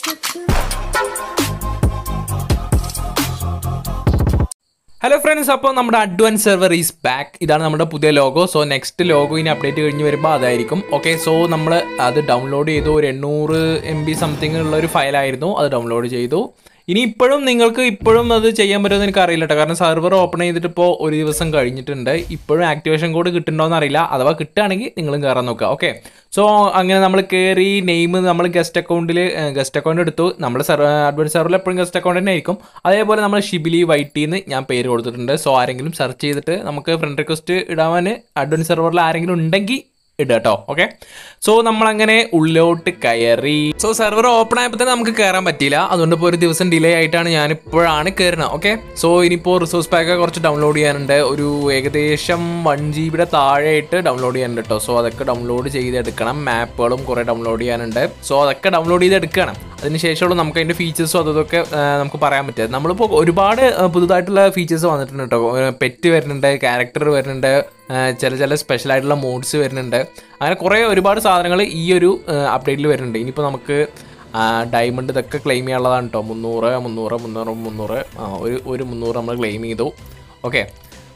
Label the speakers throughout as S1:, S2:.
S1: hello friends അപ്പോൾ നമ്മുടെ advance server is back ഇതാണ് നമ്മുടെ പുതിയ ലോഗോ സോ നെക്സ്റ്റ് ലോഗോ ഇനി അപ്ഡേറ്റ് കഴിഞ്ഞ് വരുമ്പോൾ അതായിരിക്കും ഓക്കെ സോ നമ്മൾ അത് ഡൗൺലോഡ് ചെയ്തു ഒരു എണ്ണൂറ് എം ബി സംതിങ് ഉള്ള ഒരു ഫയലായിരുന്നു അത് ഡൗൺലോഡ് ചെയ്തു ഇനി ഇപ്പോഴും നിങ്ങൾക്ക് ഇപ്പോഴും അത് ചെയ്യാൻ പറ്റുമെന്ന് എനിക്ക് അറിയില്ല കേട്ടോ കാരണം സെർവർ ഓപ്പൺ ചെയ്തിട്ട് ഇപ്പോൾ ഒരു ദിവസം കഴിഞ്ഞിട്ടുണ്ട് ഇപ്പോഴും ആക്ടിവേഷൻ കോഡ് കിട്ടുന്നുണ്ടോയെന്ന് അറിയില്ല അഥവാ കിട്ടുകയാണെങ്കിൽ നിങ്ങളും കയറാൻ നോക്കുക ഓക്കെ സോ അങ്ങനെ നമ്മൾ കയറി നെയിം നമ്മൾ ഗസ്റ്റ് അക്കൗണ്ടിൽ ഗസ്റ്റ് അക്കൗണ്ട് എടുത്തു നമ്മൾ അഡ്വാൻസ് സെർവറിൽ എപ്പോഴും ഗസ്റ്റ് അക്കൗണ്ട് തന്നെ ആയിരിക്കും അതേപോലെ നമ്മൾ ഷിബിലി വൈറ്റിന്ന് ഞാൻ പേര് കൊടുത്തിട്ടുണ്ട് സോ ആരെങ്കിലും സെർച്ച് ചെയ്തിട്ട് നമുക്ക് ഫ്രണ്ട് റിക്വസ്റ്റ് ഇടാൻ അഡ്വാൻസ് സെർവറിൽ ആരെങ്കിലും ഉണ്ടെങ്കിൽ ഇടുക കേട്ടോ ഓക്കെ സോ നമ്മളങ്ങനെ ഉള്ളിലോട്ട് കയറി സോ സെർവർ ഓപ്പൺ ആയപ്പോൾ തന്നെ നമുക്ക് കയറാൻ പറ്റിയില്ല അതുകൊണ്ട് ഇപ്പോൾ ഒരു ദിവസം ഡിലേ ആയിട്ടാണ് ഞാൻ ഇപ്പോഴാണ് കയറുന്നത് ഓക്കെ സോ ഇനിയിപ്പോൾ റിസോഴ്സ് പാക്ക് കുറച്ച് ഡൗൺലോഡ് ചെയ്യാനുണ്ട് ഒരു ഏകദേശം വൺ ജി ബിയുടെ താഴെയായിട്ട് ഡൗൺലോഡ് ചെയ്യാനുണ്ട് കേട്ടോ സോ അതൊക്കെ ഡൗൺലോഡ് ചെയ്തെടുക്കണം മാപ്പുകളും കുറേ ഡൗൺലോഡ് ചെയ്യാനുണ്ട് സോ അതൊക്കെ ഡൗൺലോഡ് ചെയ്തെടുക്കണം അതിനുശേഷമുള്ള നമുക്ക് അതിൻ്റെ ഫീച്ചേഴ്സും അതൊക്കെ നമുക്ക് പറയാൻ പറ്റുക നമ്മളിപ്പോൾ ഒരുപാട് ആ, പുതുതായിട്ടുള്ള ഫീച്ചേഴ്സ് വന്നിട്ടുണ്ട് കേട്ടോ പെറ്റ് വരുന്നുണ്ട് ക്യാരക്ടർ വരുന്നുണ്ട് ആ, ചില ചില സ്പെഷ്യൽ ആയിട്ടുള്ള മോഡ്സ് വരുന്നുണ്ട് അങ്ങനെ കുറേ ഒരുപാട് സാധനങ്ങൾ ഈ ഒരു അപ്ഡേറ്റിൽ വരുന്നുണ്ട് ഇനിയിപ്പോൾ നമുക്ക് ഡയമണ്ട് ഇതൊക്കെ ക്ലെയിം ചെയ്യാനുള്ളതാണ് കേട്ടോ മുന്നൂറ് മുന്നൂറ് മുന്നൂറ് മുന്നൂറ് ആ, ഒരു ഒരു മുന്നൂറ് നമ്മൾ ക്ലെയിം ചെയ്തു ഓക്കെ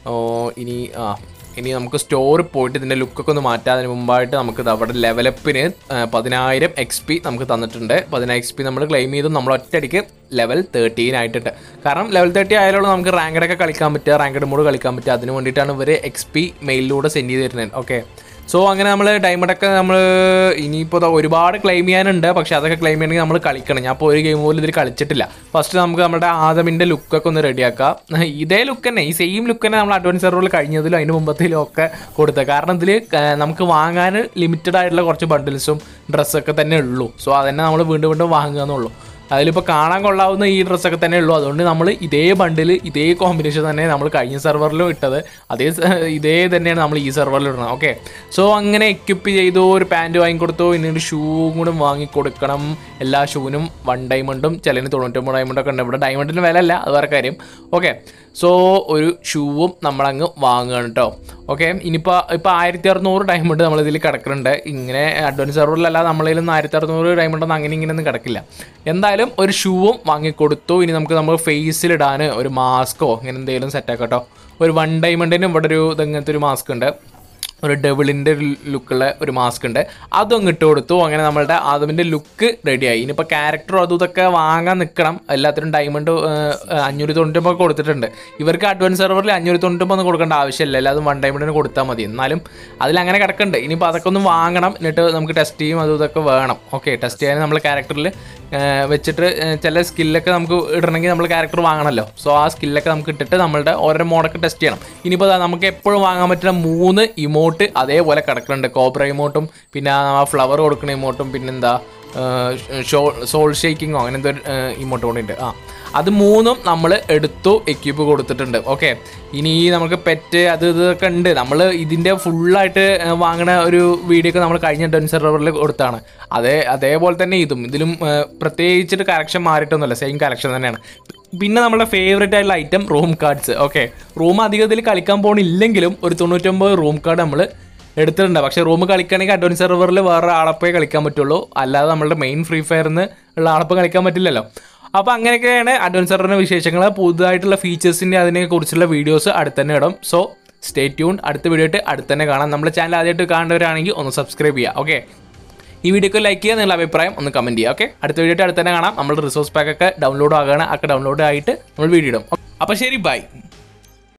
S1: ഇനി ആ ഇനി നമുക്ക് സ്റ്റോറിൽ പോയിട്ട് ഇതിൻ്റെ ലുക്കൊക്കെ ഒന്ന് മാറ്റാതിന് മുമ്പായിട്ട് നമുക്ക് ഇത് അവിടെ ലെവലപ്പിന് പതിനായിരം എക്സ് പി നമുക്ക് തന്നിട്ടുണ്ട് പതിനായിരം എക്സ് പി നമ്മൾ ക്ലെയിം ചെയ്തു നമ്മൾ ഒറ്റയടിക്ക് ലെവൽ തേർട്ടീൻ ആയിട്ടുണ്ട് കാരണം ലെവൽ തേർട്ടി ആയാലും നമുക്ക് റാങ്കഡൊക്കെ കളിക്കാൻ പറ്റുക റാങ്കഡ് മോഡ് കളിക്കാൻ പറ്റുക അതിന് വേണ്ടിയിട്ടാണ് ഇവർ എക്സ് പി മെയിലിലൂടെ സെൻഡ് ചെയ്ത് തരുന്നത് ഓക്കെ സോ അങ്ങനെ നമ്മൾ ഡയമണ്ടൊക്കെ നമ്മൾ ഇനിയിപ്പോൾ ദാ ഒരുപാട് ക്ലെയിം ചെയ്യാനുണ്ട് പക്ഷെ അതൊക്കെ ക്ലെയിം ചെയ്യണമെങ്കിൽ നമ്മൾ കളിക്കണം ഞാൻ ഇപ്പോൾ ഒരു ഗെയിം പോലും ഇതിൽ കളിച്ചിട്ടില്ല ഫസ്റ്റ് നമുക്ക് നമ്മുടെ ആദമിൻ്റെ ലുക്കൊക്കെ ഒന്ന് റെഡിയാക്കാം ഇതേ ലുക്ക് തന്നെ ഈ സെയിം ലുക്ക് തന്നെ നമ്മൾ അഡ്വാൻസ് സെർവറിൽ കഴിഞ്ഞതിലും അതിന് മുമ്പത്തിലും ഒക്കെ കൊടുത്തത് കാരണം ഇതിൽ നമുക്ക് വാങ്ങാൻ ലിമിറ്റഡ് ആയിട്ടുള്ള കുറച്ച് ബണ്ടിൽസും ഡ്രസ്സൊക്കെ തന്നെ ഉള്ളൂ സോ അതന്നെ നമ്മൾ വീണ്ടും വീണ്ടും വാങ്ങുക എന്നുള്ളൂ അതിലിപ്പോൾ കാണാൻ കൊള്ളാവുന്ന ഈ ഡ്രസ്സൊക്കെ തന്നെ ഉള്ളൂ അതുകൊണ്ട് നമ്മൾ ഇതേ ബണ്ടിൽ ഇതേ കോമ്പിനേഷൻ തന്നെ നമ്മൾ കഴിഞ്ഞ സെർവറിലും ഇട്ടത് അതേ സ- ഇതേ തന്നെയാണ് നമ്മൾ ഈ സെർവറിൽ ഇടുന്നത് ഓക്കെ സോ അങ്ങനെ എക്യുപ്പ് ചെയ്തു ഒരു പാൻറ് വാങ്ങിക്കൊടുത്തു ഇനി ഒരു ഷൂ കൂടെ വാങ്ങിക്കൊടുക്കണം എല്ലാ ഷൂവിനും വൺ ഡയമണ്ടും ചിലതിന് തൊണ്ണൂറ്റൊമ്പത് ഡയമണ്ടൊക്കെ ഉണ്ട് ഇവിടെ ഡയമണ്ടിന് വില അല്ല അത് വേറെ കാര്യം ഓക്കെ സോ ഒരു ഷൂവും നമ്മളങ്ങ് വാങ്ങുകയാണ് കേട്ടോ ഓക്കെ ഇനിയിപ്പോൾ ഇപ്പോൾ ആയിരത്തി അറുന്നൂറ് ഡയമണ്ട് നമ്മളിതിൽ കിടക്കുന്നുണ്ട് ഇങ്ങനെ അഡ്വാൻസ് സെർവറിലല്ലാതെ നമ്മളതിൽ നിന്ന് ആയിരത്തി അറുന്നൂറ് ഡയമണ്ട് ഒന്നും അങ്ങനെ ഇങ്ങനെ ഒന്നും കിടക്കില്ല എന്തായാലും ഒരു ഷൂവും വാങ്ങിക്കൊടുത്തു ഇനി നമുക്ക് നമ്മൾ ഫേസിലിടാൻ ഒരു മാസ്കോ അങ്ങനെ എന്തെങ്കിലും സെറ്റാക്കാം കേട്ടോ ഒരു വൺ ഡയമണ്ടിനും ഇവിടെ ഒരു ഇതങ്ങനത്തെ ഒരു മാസ്ക് ഉണ്ട് ഒരു ഡബിളിൻ്റെ ലുക്കുള്ള ഒരു മാസ്ക് ഉണ്ട് അതും ഇട്ട് കൊടുത്തു അങ്ങനെ നമ്മളുടെ ആദമിൻ്റെ ലുക്ക് റെഡിയായി ഇനിയിപ്പോൾ ക്യാരക്ടറും അതും ഇതൊക്കെ വാങ്ങാൻ നിൽക്കണം എല്ലാത്തിനും ഡയമണ്ട് അഞ്ഞൂറ്റി തൊണ്ണൂറ്റൊമ്പത് കൊടുത്തിട്ടുണ്ട് ഇവർക്ക് അഡ്വാൻസ് സെർവറിൽ അഞ്ഞൂറ്റി തൊണ്ണൂറ്റൊമ്പത് ഒന്നും കൊടുക്കേണ്ട ആവശ്യമില്ല എല്ലാതും വൺ ഡയമണ്ടിന് കൊടുത്താൽ മതി എന്നാലും അതിലങ്ങനെ കിടക്കുന്നുണ്ട് ഇനിയിപ്പോൾ അതൊക്കെ ഒന്ന് വാങ്ങണം എന്നിട്ട് നമുക്ക് ടെസ്റ്റ് ചെയ്യും അതും ഇതൊക്കെ വേണം ഓക്കെ ടെസ്റ്റ് ചെയ്യാൻ നമ്മൾ ക്യാരക്ടറിൽ വെച്ചിട്ട് ഏഹ്, ചില സ്കില്ലൊക്കെ നമുക്ക് ഇടണമെങ്കിൽ നമ്മൾ ക്യാരക്ടർ വാങ്ങണമല്ലോ സോ ആ സ്കില്ലൊക്കെ നമുക്ക് ഇട്ടിട്ട് നമ്മളുടെ ഓരോ മോഡൊക്കെ ടെസ്റ്റ് ചെയ്യണം ഇനിയിപ്പോൾ ദാ നമുക്ക് എപ്പോഴും വാങ്ങാൻ പറ്റുന്ന മൂന്ന് ഇമോട്ട് അതേപോലെ കിടക്കുന്നുണ്ട് കോബ്ര ഇമോട്ടും പിന്നെ ആ ഫ്ലവർ കൊടുക്കുന്ന ഇമോട്ടും പിന്നെന്താ ഷോ സോൾ ഷേക്കിങ്ങോ അങ്ങനത്തെ ഒരു ഇമോട്ട് കൊണ്ടുണ്ട് ആ അത് മൂന്നും നമ്മൾ എടുത്തു എക്യൂപ്പ് കൊടുത്തിട്ടുണ്ട് ഓക്കെ ഇനി നമുക്ക് പെറ്റ് അത് ഇതൊക്കെ ഉണ്ട് നമ്മൾ ഇതിൻ്റെ ഫുള്ളായിട്ട് വാങ്ങണ ഒരു വീഡിയോ ഒക്കെ നമ്മൾ കഴിഞ്ഞ ഡെൻ സെർവറിൽ കൊടുത്താണ് അതേ അതേപോലെ തന്നെ ഇതും ഇതിലും ആ, പ്രത്യേകിച്ചിട്ട് കറക്ഷൻ മാറിയിട്ടൊന്നുമല്ല സെയിം കറക്ഷൻ തന്നെയാണ് പിന്നെ നമ്മുടെ ഫേവറേറ്റ് ആയിട്ടുള്ള item room cards okay room അധികം ഇതിൽ കളിക്കാൻ പോകണില്ലെങ്കിലും ഒരു തൊണ്ണൂറ്റൊമ്പത് റൂം കാർഡ് നമ്മൾ എടുത്തിട്ടുണ്ട് പക്ഷേ റൂം കളിക്കണമെങ്കിൽ അഡ്വാൻസ് സെർവറിൽ വേറെ ആളപ്പേ കളിക്കാൻ പറ്റുള്ളൂ അല്ലാതെ നമ്മളുടെ മെയിൻ ഫ്രീ ഫയറിന് ഉള്ള ആളപ്പം കളിക്കാൻ പറ്റില്ലല്ലോ അപ്പോൾ അങ്ങനെയൊക്കെയാണ് അഡ്വാൻസ് സെർവറിൻ്റെ വിശേഷങ്ങൾ പുതുതായിട്ടുള്ള ഫീച്ചേഴ്സിൻ്റെ അതിനെ കുറിച്ചുള്ള വീഡിയോസ് അടുത്ത് തന്നെ ഇടും സോ സ്റ്റേ ട്യൂൺ അടുത്ത വീഡിയോ ആയിട്ട് അടുത്ത് തന്നെ കാണാം നമ്മുടെ ചാനൽ ആദ്യമായിട്ട് കാണേണ്ടവരാണെങ്കിൽ ഒന്ന് സബ്സ്ക്രൈബ് ചെയ്യുക ഓക്കെ ഈ വീഡിയോക്ക് ലൈക്ക് ചെയ്യുക നിങ്ങളുടെ അഭിപ്രായം ഒന്ന് കമൻറ്റ് ചെയ്യുക ഓക്കെ അടുത്ത വീഡിയോ ആയിട്ട് അടുത്ത് തന്നെ കാണാം നമ്മൾ റിസോഴ്സ് പാക്ക് ഒക്കെ ഡൗൺലോഡ് ആകുകയാണ് ഒക്കെ ഡൗൺലോഡ് ആയിട്ട് നമ്മൾ വീഡിയോ ഇടും അപ്പോൾ ശരി ബൈ